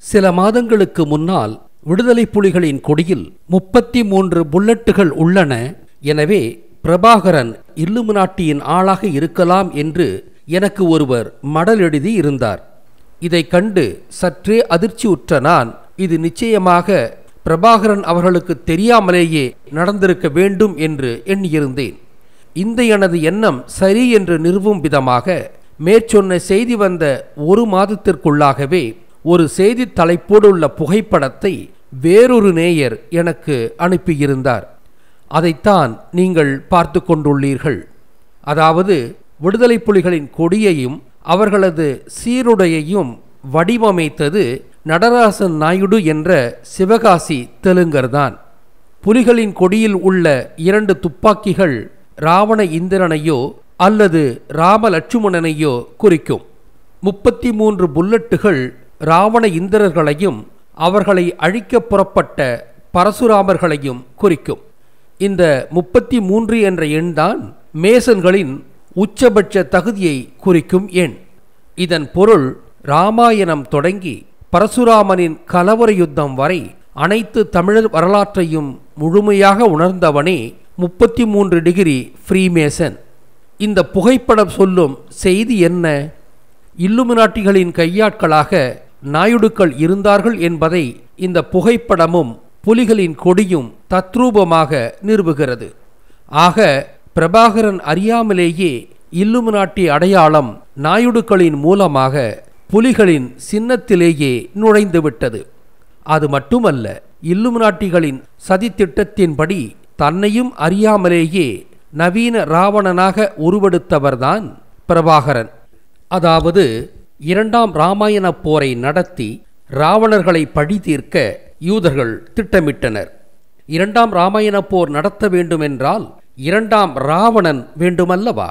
சில மாதங்களுக்கு முன்னால் விடுதலை புலிகளின் கொடியில் முப்பத்தி மூன்று புல்லட்டுகள் உள்ளன எனவே பிரபாகரன் இல்லுமினாட்டியின் ஆளாக இருக்கலாம் என்று எனக்கு ஒருவர் மடல் எழுதி இருந்தார் இதை கண்டு சற்றே அதிர்ச்சியுற்ற நான் இது நிச்சயமாக பிரபாகரன் அவர்களுக்கு தெரியாமலேயே நடந்திருக்க வேண்டும் என்று எண்ணியிருந்தேன் இந்த எனது எண்ணம் சரி என்று நிறுவும் விதமாக மேற்சொன்ன செய்தி வந்த ஒரு மாதத்திற்குள்ளாகவே ஒரு செய்தி தலைப்போடு உள்ள புகைப்படத்தை வேறொரு நேயர் எனக்கு அனுப்பியிருந்தார் அதைத்தான் நீங்கள் பார்த்து கொண்டுள்ளீர்கள் அதாவது விடுதலை புலிகளின் கொடியையும் அவர்களது சீருடையையும் வடிவமைத்தது நடராசன் நாயுடு என்ற சிவகாசி தெலுங்கர்தான் புலிகளின் கொடியில் உள்ள இரண்டு துப்பாக்கிகள் ராவண இந்திரனையோ அல்லது ராம லட்சுமணனையோ குறிக்கும் முப்பத்தி மூன்று புல்லட்டுகள் ராவண இந்திரர்களையும் அவர்களை அழிக்க புறப்பட்ட பரசுராமர்களையும் குறிக்கும் இந்த முப்பத்தி மூன்று என்ற எண்தான் மேசன்களின் உச்சபட்ச தகுதியை குறிக்கும் எண் இதன் பொருள் ராமாயணம் தொடங்கி பரசுராமனின் கலவர யுத்தம் வரை அனைத்து தமிழர் வரலாற்றையும் முழுமையாக உணர்ந்தவனே முப்பத்தி மூன்று டிகிரி ஃப்ரீமேசன் இந்த புகைப்படம் சொல்லும் செய்தி என்ன இல்லுமினாட்டிகளின் கையாட்களாக நாயுடுக்கள் இருந்தார்கள் என்பதை இந்த புகைப்படமும் புலிகளின் கொடியும் தத்ரூபமாக நிறுவுகிறது ஆக பிரபாகரன் அறியாமலேயே இல்லுமினாட்டி அடையாளம் நாயுடுக்களின் மூலமாக புலிகளின் சின்னத்திலேயே நுழைந்துவிட்டது அது மட்டுமல்ல இல்லுமினாட்டிகளின் சதித்திட்டத்தின்படி தன்னையும் அறியாமலேயே நவீன ராவணனாக உருவெடுத்தவர்தான் பிரபாகரன் அதாவது இரண்டாம் ராமாயண போரை நடத்தி ராவணர்களை பழி தீர்க்க யூதர்கள் திட்டமிட்டனர் இரண்டாம் ராமாயண போர் நடத்த வேண்டுமென்றால் இரண்டாம் ராவணன் வேண்டுமல்லவா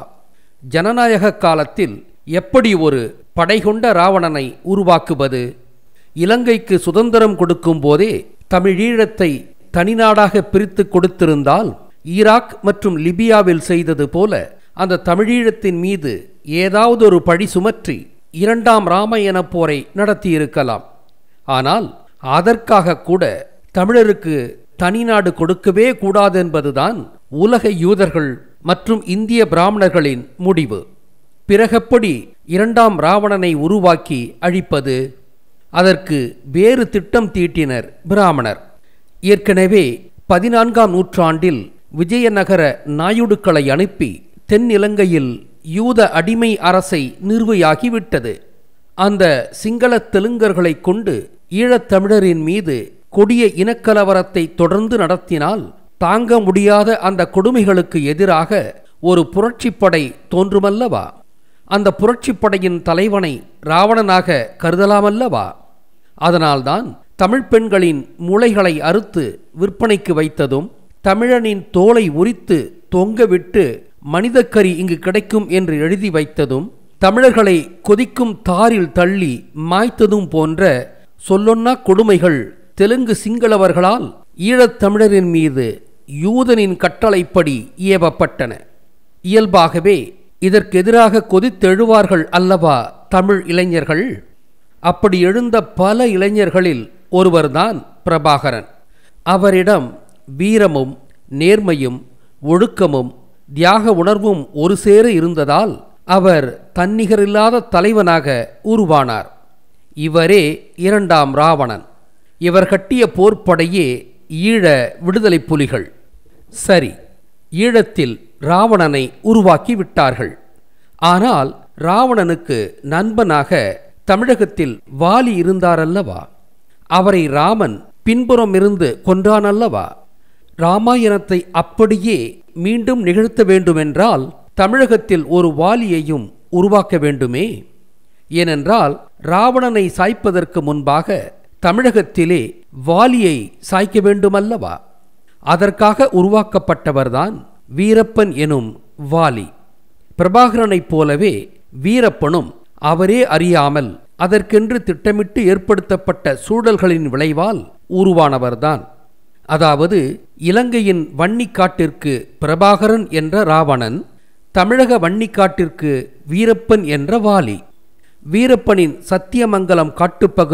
ஜனநாயக காலத்தில் எப்படி ஒரு படைகொண்ட ராவணனை உருவாக்குவது இலங்கைக்கு சுதந்திரம் கொடுக்கும் போதே தமிழீழத்தை தனிநாடாக பிரித்து கொடுத்திருந்தால் ஈராக் மற்றும் லிபியாவில் செய்தது போல அந்த தமிழீழத்தின் மீது ஏதாவது ஒரு பழி சுமற்றி இரண்டாம் ராமாயண போரை நடத்தியிருக்கலாம் ஆனால் அதற்காக கூட தமிழருக்கு தனிநாடு கொடுக்கவே கூடாதென்பதுதான் உலக யூதர்கள் மற்றும் இந்திய பிராமணர்களின் முடிவு பிறகெப்படி இரண்டாம் ராவணனை உருவாக்கி அழிப்பது அதற்கு வேறு திட்டம் தீட்டினர் பிராமணர் ஏற்கனவே பதினான்காம் நூற்றாண்டில் விஜயநகர நாயுடுக்களை அனுப்பி தென்னிலங்கையில் யூத அடிமை அரசை நிறுவியாகிவிட்டது அந்த சிங்கள தெலுங்கர்களைக் கொண்டு ஈழத்தமிழரின் மீது கொடிய இனக்கலவரத்தை தொடர்ந்து நடத்தினால் தாங்க முடியாத அந்த கொடுமைகளுக்கு எதிராக ஒரு புரட்சிப்படை தோன்றுமல்லவா அந்த புரட்சிப்படையின் தலைவனை ராவணனாக கருதலாமல்லவா அதனால்தான் தமிழ் பெண்களின் மூளைகளை அறுத்து விற்பனைக்கு வைத்ததும் தமிழனின் தோலை உரித்து தொங்கவிட்டு மனிதக்கறி இங்கு கிடைக்கும் என்று எழுதி வைத்ததும் தமிழர்களை கொதிக்கும் தாரில் தள்ளி மாய்த்ததும் போன்ற சொல்லொன்னா கொடுமைகள் தெலுங்கு சிங்களவர்களால் ஈழத்தமிழரின் மீது யூதனின் கட்டளைப்படி ஏவப்பட்டன இயல்பாகவே இதற்கெதிராக கொதித்தெழுவார்கள் அல்லவா தமிழ் இளைஞர்கள் அப்படி எழுந்த பல இளைஞர்களில் ஒருவர்தான் பிரபாகரன் அவரிடம் வீரமும் நேர்மையும் ஒழுக்கமும் தியாக உணர்வும் ஒரு சேர இருந்ததால் அவர் தன்னிகரில்லாத தலைவனாக உருவானார் இவரே இரண்டாம் ராவணன் இவர் கட்டிய போர்ப்படையே ஈழ விடுதலை புலிகள் சரி ஈழத்தில் ராவணனை உருவாக்கி விட்டார்கள் ஆனால் ராவணனுக்கு நண்பனாக தமிழகத்தில் வாலி இருந்தாரல்லவா அவரை ராமன் பின்புறமிருந்து கொன்றானல்லவா ராமாயணத்தை அப்படியே மீண்டும் நிகழ்த்த வேண்டுமென்றால் தமிழகத்தில் ஒரு வாலியையும் உருவாக்க வேண்டுமே ஏனென்றால் ராவணனை சாய்ப்பதற்கு முன்பாக தமிழகத்திலே வாலியை சாய்க்க வேண்டுமல்லவா அதற்காக உருவாக்கப்பட்டவர்தான் வீரப்பன் எனும் வாலி பிரபாகரனைப் போலவே வீரப்பனும் அவரே அறியாமல் அதற்கென்று திட்டமிட்டு ஏற்படுத்தப்பட்ட சூழல்களின் விளைவால் உருவானவர்தான் அதாவது இலங்கையின் வன்னிக்காட்டிற்கு பிரபாகரன் என்ற ராவணன் தமிழக வன்னிக்காட்டிற்கு வீரப்பன் என்ற வாலி வீரப்பனின் சத்தியமங்கலம் காட்டுப்பகுதி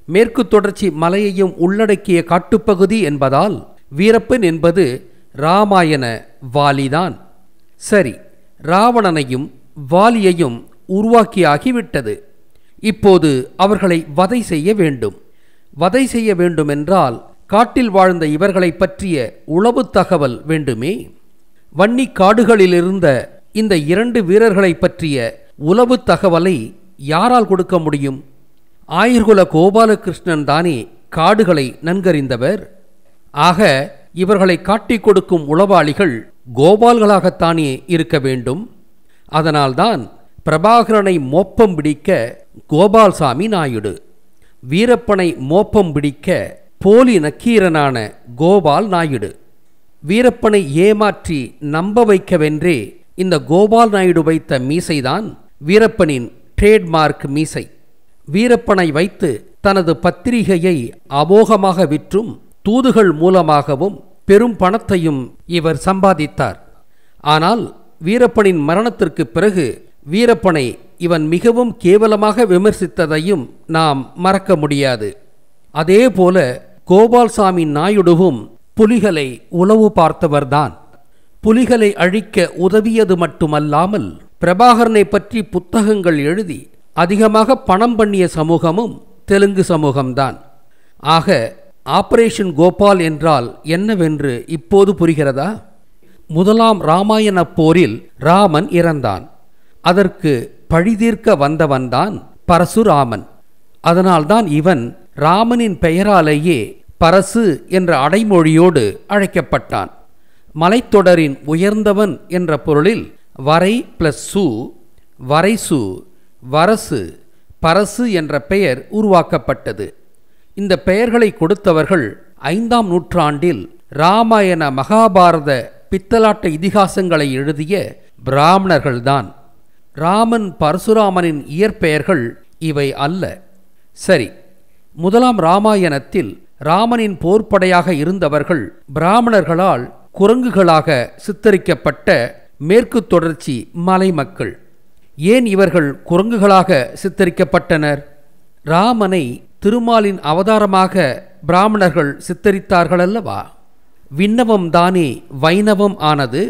மேற்கு தொடர்ச்சி மலையையும் உள்ளடக்கிய காட்டுப்பகுதி என்பதால் வீரப்பன் என்பது ராமாயண வாலிதான் சரி ராவணனையும் வாலியையும் உருவாக்கியாகிவிட்டது இப்போது அவர்களை வதை செய்ய வேண்டும் வதை செய்ய வேண்டுமென்றால் காட்டில் வாழ்ந்த இவர்களை பற்றிய உளவு தகவல் வேண்டுமே வன்னி காடுகளிலிருந்த இந்த இரண்டு வீரர்களை பற்றிய உளவு தகவலை யாரால் கொடுக்க முடியும் ஆயிர்குல கோபாலகிருஷ்ணன் தானே காடுகளை நன்கறிந்தவர் ஆக இவர்களை காட்டிக் கொடுக்கும் உளவாளிகள் கோபால்களாகத்தானே இருக்க வேண்டும் அதனால்தான் பிரபாகரனை மோப்பம் பிடிக்க கோபால்சாமி நாயுடு வீரப்பனை மோப்பம் பிடிக்க போலி நக்கீரனான கோபால் நாயுடு வீரப்பனை ஏமாற்றி நம்ப வைக்கவென்றே இந்த கோபால் நாயுடு வைத்த மீசைதான் வீரப்பனின் ட்ரேட்மார்க் மீசை வீரப்பனை வைத்து தனது பத்திரிகையை அமோகமாக விற்றும் தூதுகள் மூலமாகவும் பெரும் பணத்தையும் இவர் சம்பாதித்தார் ஆனால் வீரப்பனின் மரணத்திற்கு பிறகு வீரப்பனை இவன் மிகவும் கேவலமாக விமர்சித்ததையும் நாம் மறக்க முடியாது அதேபோல கோபால்சாமி நாயுடுவும் புலிகளை உளவு பார்த்தவர்தான் புலிகளை அழிக்க உதவியது மட்டுமல்லாமல் பிரபாகரனை பற்றி புத்தகங்கள் எழுதி அதிகமாக பணம் பண்ணிய சமூகமும் தெலுங்கு சமூகம்தான் ஆக ஆபரேஷன் கோபால் என்றால் என்னவென்று இப்போது புரிகிறதா முதலாம் ராமாயண போரில் ராமன் இறந்தான் அதற்கு பழிதீர்க்க வந்தவன்தான் பரசுராமன் அதனால்தான் இவன் ராமனின் பெயராலேயே பரசு என்ற அடைமொழியோடு அழைக்கப்பட்டான் மலைத்தொடரின் உயர்ந்தவன் என்ற பொருளில் வரை பிளஸ் சு வரைசு வரசு பரசு என்ற பெயர் உருவாக்கப்பட்டது இந்த பெயர்களை கொடுத்தவர்கள் ஐந்தாம் நூற்றாண்டில் ராமாயண மகாபாரத பித்தலாட்ட இதிகாசங்களை எழுதிய பிராமணர்கள்தான் ராமன் பரசுராமனின் இயற்பெயர்கள் இவை அல்ல சரி முதலாம் ராமாயணத்தில் ராமனின் போர்ப்படையாக இருந்தவர்கள் பிராமணர்களால் குரங்குகளாக சித்தரிக்கப்பட்ட மேற்கு தொடர்ச்சி மலை மக்கள் ஏன் இவர்கள் குரங்குகளாக சித்தரிக்கப்பட்டனர் ராமனை திருமாலின் அவதாரமாக பிராமணர்கள் சித்தரித்தார்கள் அல்லவா விண்ணவம் தானே வைணவம் ஆனது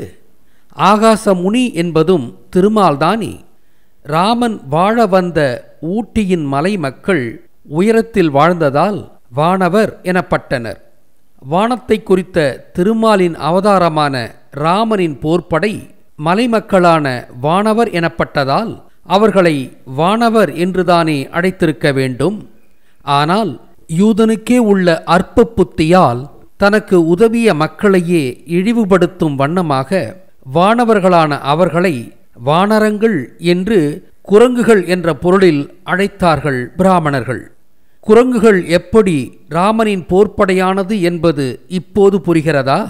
ஆகாச முனி என்பதும் திருமால்தானே ராமன் வாழ வந்த ஊட்டியின் மலை மக்கள் உயரத்தில் வாழ்ந்ததால் வானவர் எனப்பட்டனர் வானத்தை குறித்த திருமாலின் அவதாரமான ராமனின் போர்ப்படை மலைமக்களான வானவர் எனப்பட்டதால் அவர்களை வானவர் என்றுதானே அழைத்திருக்க வேண்டும் ஆனால் யூதனுக்கே உள்ள அற்ப புத்தியால் தனக்கு உதவிய மக்களையே இழிவுபடுத்தும் வண்ணமாக வானவர்களான அவர்களை வானரங்கள் என்று குரங்குகள் என்ற பொருளில் அழைத்தார்கள் பிராமணர்கள் குரங்குகள் எப்படி ராமனின் போர்ப்படையானது என்பது இப்போது புரிகிறதா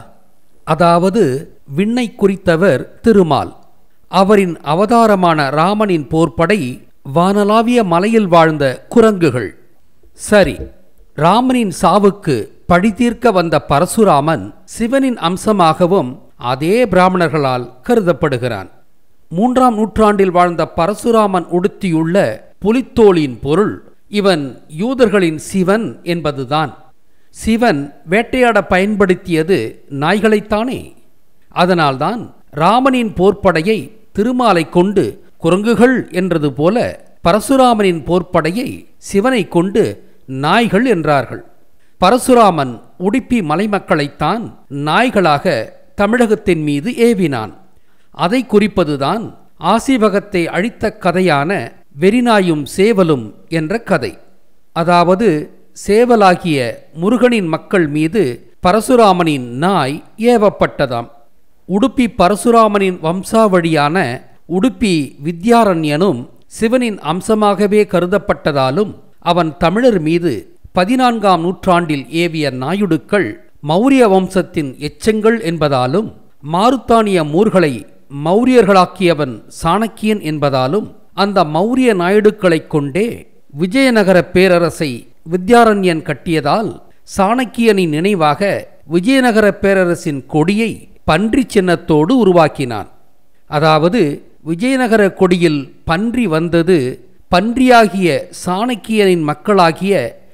அதாவது விண்ணை குறித்தவர் திருமால் அவரின் அவதாரமான ராமனின் போர்ப்படை வானலாவிய மலையில் வாழ்ந்த குரங்குகள் சரி ராமனின் சாவுக்கு பழிதீர்க்க வந்த பரசுராமன் சிவனின் அம்சமாகவும் அதே பிராமணர்களால் கருதப்படுகிறான் மூன்றாம் நூற்றாண்டில் வாழ்ந்த பரசுராமன் உடுத்தியுள்ள புலித்தோலின் பொருள் இவன் யூதர்களின் சிவன் என்பதுதான் சிவன் வேட்டையாட பயன்படுத்தியது நாய்களைத்தானே அதனால்தான் ராமனின் போர்ப்படையை திருமாலை கொண்டு குரங்குகள் என்றது போல பரசுராமனின் போர்ப்படையை சிவனை கொண்டு நாய்கள் என்றார்கள் பரசுராமன் உடுப்பி மலைமக்களைத்தான் நாய்களாக தமிழகத்தின் மீது ஏவினான் அதை குறிப்பதுதான் ஆசிவகத்தை அழித்த கதையான வெறிநாயும் சேவலும் என்ற கதை அதாவது சேவலாகிய முருகனின் மக்கள் மீது பரசுராமனின் நாய் ஏவப்பட்டதாம் உடுப்பி பரசுராமனின் வம்சாவழியான உடுப்பி வித்யாரண்யனும் சிவனின் அம்சமாகவே கருதப்பட்டதாலும் அவன் தமிழர் மீது பதினான்காம் நூற்றாண்டில் ஏவிய நாயுடுக்கள் மௌரிய வம்சத்தின் எச்சங்கள் என்பதாலும் மாருத்தானிய மூர்களை மௌரியர்களாக்கியவன் சாணக்கியன் என்பதாலும் அந்த மௌரிய நாயுடுக்களைக் கொண்டே விஜயநகர பேரரசை வித்யாரண்யன் கட்டியதால் சாணக்கியனின் நினைவாக விஜயநகர பேரரசின் கொடியை பன்றி சின்னத்தோடு உருவாக்கினான் அதாவது விஜயநகர கொடியில் பன்றி வந்தது பன்றியாகிய சாணக்கியனின் மக்களாகிய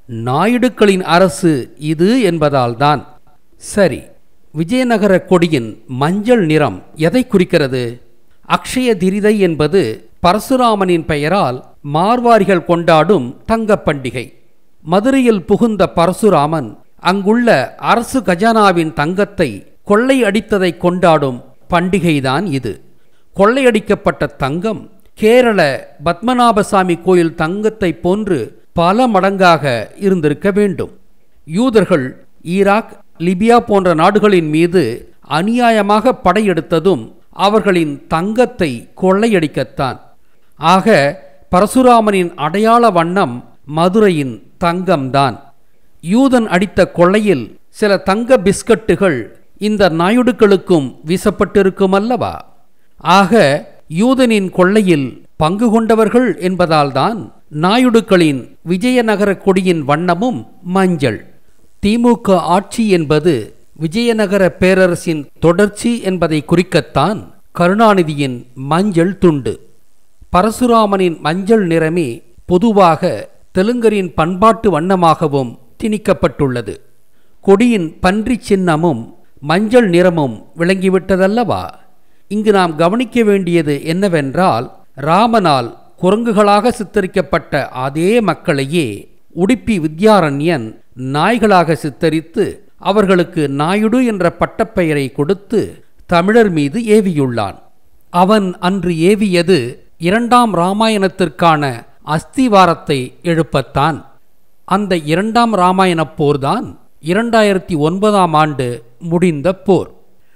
நாயுடுக்களின் அரசு இது என்பதால்தான் சரி விஜயநகர கொடியின் மஞ்சள் நிறம் எதை குறிக்கிறது அக்ஷய திரிதை என்பது பரசுராமனின் பெயரால் மார்வாரிகள் கொண்டாடும் தங்கப் பண்டிகை மதுரையில் புகுந்த பரசுராமன் அங்குள்ள அரசு கஜானாவின் தங்கத்தை கொள்ளை அடித்ததை கொண்டாடும் பண்டிகைதான் இது கொள்ளையடிக்கப்பட்ட தங்கம் கேரள பத்மநாபசாமி கோயில் தங்கத்தை போன்று பல மடங்காக இருந்திருக்க வேண்டும் யூதர்கள் ஈராக் லிபியா போன்ற நாடுகளின் மீது அநியாயமாக படையெடுத்ததும் அவர்களின் தங்கத்தை கொள்ளையடிக்கத்தான் ஆக பரசுராமனின் அடையாள வண்ணம் மதுரையின் தங்கம்தான் யூதன் அடித்த கொள்ளையில் சில தங்க பிஸ்கட்டுகள் இந்த நாயுடுக்களுக்கும் வீசப்பட்டிருக்கும் அல்லவா ஆக யூதனின் கொள்ளையில் பங்கு கொண்டவர்கள் என்பதால்தான் நாயுடுக்களின் விஜயநகர கொடியின் வண்ணமும் மஞ்சள் திமுக ஆட்சி என்பது விஜயநகர பேரரசின் தொடர்ச்சி என்பதை குறிக்கத்தான் கருணாநிதியின் மஞ்சள் துண்டு பரசுராமனின் மஞ்சள் நிறமே பொதுவாக தெலுங்கரின் பண்பாட்டு வண்ணமாகவும் திணிக்கப்பட்டுள்ளது கொடியின் பன்றி சின்னமும் மஞ்சள் நிறமும் விளங்கிவிட்டதல்லவா இங்கு நாம் கவனிக்க வேண்டியது என்னவென்றால் ராமனால் குரங்குகளாக சித்தரிக்கப்பட்ட அதே மக்களையே உடுப்பி வித்யாரண்யன் நாய்களாக சித்தரித்து அவர்களுக்கு நாயுடு என்ற பட்டப்பெயரை கொடுத்து தமிழர் மீது ஏவியுள்ளான் அவன் அன்று ஏவியது இரண்டாம் ராமாயணத்திற்கான அஸ்திவாரத்தை எழுப்பத்தான் அந்த இரண்டாம் ராமாயணப் போர்தான் இரண்டாயிரத்தி ஒன்பதாம் ஆண்டு முடிந்த போர்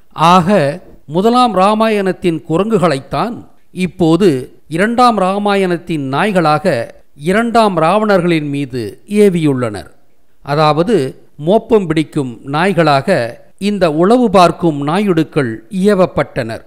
ஆக முதலாம் ராமாயணத்தின் குரங்குகளைத்தான் இப்போது இரண்டாம் ராமாயணத்தின் நாய்களாக இரண்டாம் ராவணர்களின் மீது ஏவியுள்ளனர் அதாவது மோப்பம் பிடிக்கும் நாய்களாக இந்த உளவு பார்க்கும் நாயுடுக்கள் ஏவப்பட்டனர்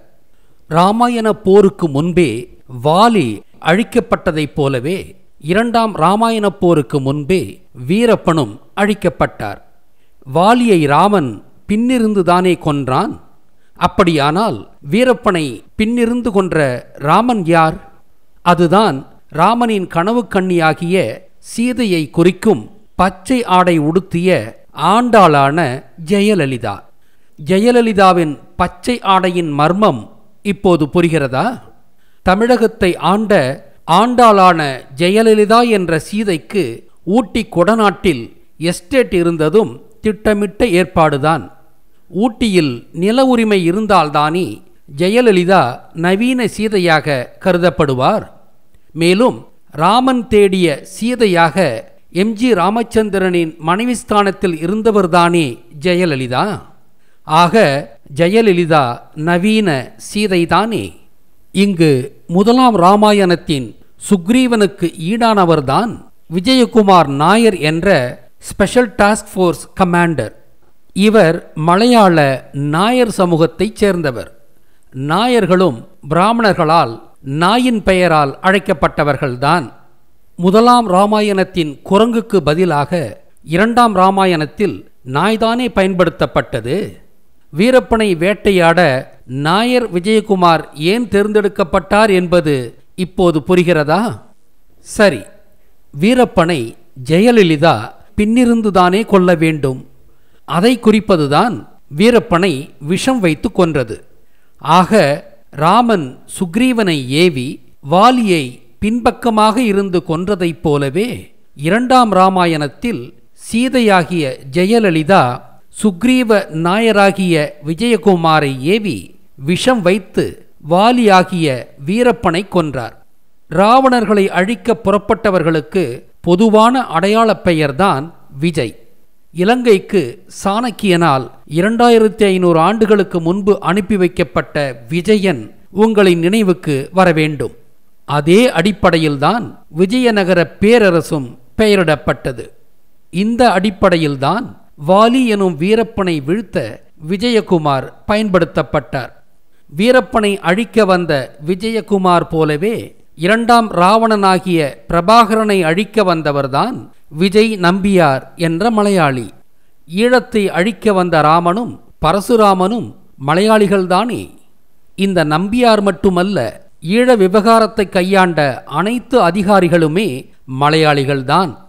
ராமாயண போருக்கு முன்பே வாலி அழிக்கப்பட்டதைப் போலவே இரண்டாம் ராமாயண போருக்கு முன்பே வீரப்பனும் அழிக்கப்பட்டார் வாலியை ராமன் பின்னிருந்து தானே கொன்றான் அப்படியானால் வீரப்பனை பின்னிருந்து கொன்ற ராமன் யார் அதுதான் ராமனின் கனவு கண்ணியாகிய சீதையை குறிக்கும் பச்சை ஆடை உடுத்திய ஆண்டாளான ஜெயலலிதா ஜெயலலிதாவின் பச்சை ஆடையின் மர்மம் இப்போது புரிகிறதா தமிழகத்தை ஆண்ட ஆண்டாளான ஜெயலலிதா என்ற சீதைக்கு ஊட்டி கொடநாட்டில் எஸ்டேட் இருந்ததும் திட்டமிட்ட ஏற்பாடுதான் ஊட்டியில் நில உரிமை இருந்தால்தானே ஜெயலலிதா நவீன சீதையாக கருதப்படுவார் மேலும் ராமன் தேடிய சீதையாக எம்ஜி ராமச்சந்திரனின் மனைவி ஸ்தானத்தில் இருந்தவர்தானே ஜெயலலிதா ஆக ஜெயலலிதா நவீன சீதைதானே இங்கு முதலாம் ராமாயணத்தின் சுக்ரீவனுக்கு ஈடானவர்தான் விஜயகுமார் நாயர் என்ற ஸ்பெஷல் டாஸ்க் ஃபோர்ஸ் கமாண்டர் இவர் மலையாள நாயர் சமூகத்தைச் சேர்ந்தவர் நாயர்களும் பிராமணர்களால் நாயின் பெயரால் அழைக்கப்பட்டவர்கள்தான் முதலாம் ராமாயணத்தின் குரங்குக்கு பதிலாக இரண்டாம் ராமாயணத்தில் நாய்தானே பயன்படுத்தப்பட்டது வீரப்பனை வேட்டையாட நாயர் விஜயகுமார் ஏன் தேர்ந்தெடுக்கப்பட்டார் என்பது இப்போது புரிகிறதா சரி வீரப்பனை ஜெயலலிதா பின்னிருந்துதானே கொல்ல வேண்டும் அதை குறிப்பதுதான் வீரப்பனை விஷம் வைத்து கொன்றது ஆக ராமன் சுக்ரீவனை ஏவி வாலியை பின்பக்கமாக இருந்து கொன்றதைப் போலவே இரண்டாம் ராமாயணத்தில் சீதையாகிய ஜெயலலிதா சுக்ரீவ நாயராகிய விஜயகுமாரை ஏவி விஷம் வைத்து வாலியாகிய வீரப்பனை கொன்றார் ராவணர்களை அழிக்க புறப்பட்டவர்களுக்கு பொதுவான அடையாளப் பெயர்தான் விஜய் இலங்கைக்கு சாணக்கியனால் இரண்டாயிரத்தி ஐநூறு ஆண்டுகளுக்கு முன்பு அனுப்பி வைக்கப்பட்ட விஜயன் உங்களின் நினைவுக்கு வர வேண்டும் அதே அடிப்படையில்தான் விஜயநகர பேரரசும் பெயரிடப்பட்டது இந்த அடிப்படையில்தான் வாலி எனும் வீரப்பனை வீழ்த்த விஜயகுமார் பயன்படுத்தப்பட்டார் வீரப்பனை அழிக்க வந்த விஜயகுமார் போலவே இரண்டாம் ராவணனாகிய பிரபாகரனை அழிக்க வந்தவர்தான் விஜய் நம்பியார் என்ற மலையாளி ஈழத்தை அழிக்க வந்த ராமனும் பரசுராமனும் மலையாளிகள்தானே இந்த நம்பியார் மட்டுமல்ல ஈழ விவகாரத்தை கையாண்ட அனைத்து அதிகாரிகளுமே மலையாளிகள்தான்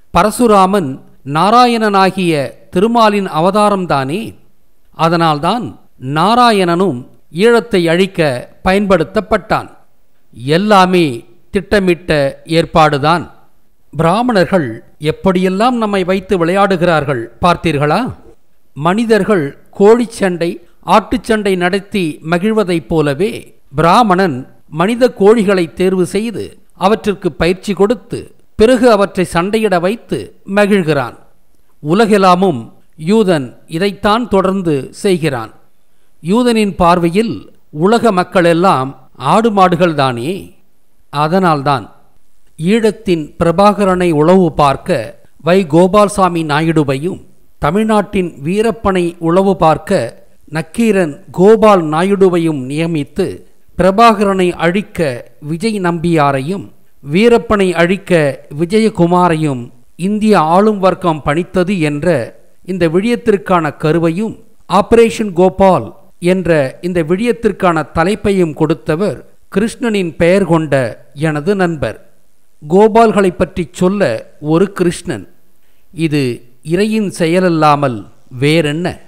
பரசுராமன் நாராயணனாகிய திருமாலின் அவதாரம்தானே அதனால்தான் நாராயணனும் ஈழத்தை அழிக்க பயன்படுத்தப்பட்டான் எல்லாமே திட்டமிட்ட ஏற்பாடுதான் பிராமணர்கள் எப்படியெல்லாம் நம்மை வைத்து விளையாடுகிறார்கள் பார்த்தீர்களா மனிதர்கள் கோழிச்சண்டை ஆட்டுச்சண்டை நடத்தி மகிழ்வதைப் போலவே பிராமணன் மனித கோழிகளை தேர்வு செய்து அவற்றிற்கு பயிற்சி கொடுத்து பிறகு அவற்றை சண்டையிட வைத்து மகிழ்கிறான் உலகெல்லாமும் யூதன் இதைத்தான் தொடர்ந்து செய்கிறான் யூதனின் பார்வையில் உலக மக்களெல்லாம் ஆடு மாடுகள்தானே அதனால்தான் ஈழத்தின் பிரபாகரனை உளவு பார்க்க வை கோபால்சாமி நாயுடுவையும் தமிழ்நாட்டின் வீரப்பனை உளவு பார்க்க நக்கீரன் கோபால் நாயுடுவையும் நியமித்து பிரபாகரனை அழிக்க விஜய் நம்பியாரையும் வீரப்பனை அழிக்க விஜயகுமாரையும் இந்திய ஆளும் வர்க்கம் பணித்தது என்ற இந்த விழியத்திற்கான கருவையும் ஆபரேஷன் கோபால் என்ற இந்த விழியத்திற்கான தலைப்பையும் கொடுத்தவர் கிருஷ்ணனின் பெயர் கொண்ட எனது நண்பர் கோபால்களை பற்றி சொல்ல ஒரு கிருஷ்ணன் இது இறையின் செயலல்லாமல் வேறென்ன